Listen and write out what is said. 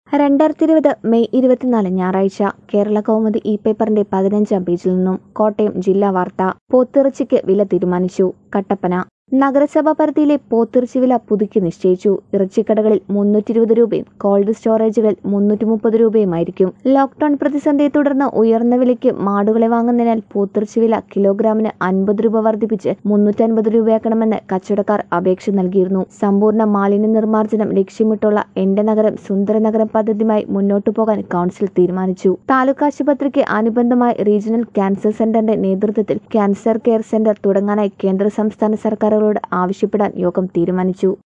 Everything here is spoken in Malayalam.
രണ്ടായിരത്തി ഇരുപത് മെയ് ഇരുപത്തിനാല് ഞായറാഴ്ച കേരള കൗമുദി ഇ പേപ്പറിന്റെ പതിനഞ്ചാം പേജിൽ നിന്നും കോട്ടയം ജില്ലാ വാർത്ത പോത്തിറച്ചിക്ക് വില തീരുമാനിച്ചു കട്ടപ്പന നഗരസഭാ പരിധിയിലെ പോത്തിറച്ചി വില പുതുക്കി നിശ്ചയിച്ചു ഇറച്ചിക്കടകളിൽ മുന്നൂറ്റി ഇരുപത് രൂപയും കോൾഡ് സ്റ്റോറേജുകളിൽ മുന്നൂറ്റി മുപ്പത് രൂപയുമായിരിക്കും ലോക്ഡൌൺ പ്രതിസന്ധിയെ തുടർന്ന് ഉയർന്ന വിലയ്ക്ക് മാടുകളെ വാങ്ങുന്നതിനാൽ പോത്തിറച്ചി വില കിലോഗ്രാമിന് അൻപത് രൂപ വർദ്ധിപ്പിച്ച് മുന്നൂറ്റൻപത് രൂപയാക്കണമെന്ന് കച്ചവടക്കാർ അപേക്ഷ നൽകിയിരുന്നു സമ്പൂർണ്ണ മാലിന്യ നിർമ്മാർജ്ജനം ലക്ഷ്യമിട്ടുള്ള എന്റെ നഗരം സുന്ദര നഗരം പദ്ധതിയുമായി മുന്നോട്ടു പോകാൻ കൗൺസിൽ തീരുമാനിച്ചു താലൂക്ക് ആശുപത്രിക്ക് അനുബന്ധമായി റീജിയണൽ ക്യാൻസർ സെന്ററിന്റെ നേതൃത്വത്തിൽ ക്യാൻസർ കെയർ സെന്റർ തുടങ്ങാനായി കേന്ദ്ര സംസ്ഥാന സർക്കാരുകളോട് ആവശ്യപ്പെടാൻ യോഗം തീരുമാനിച്ചു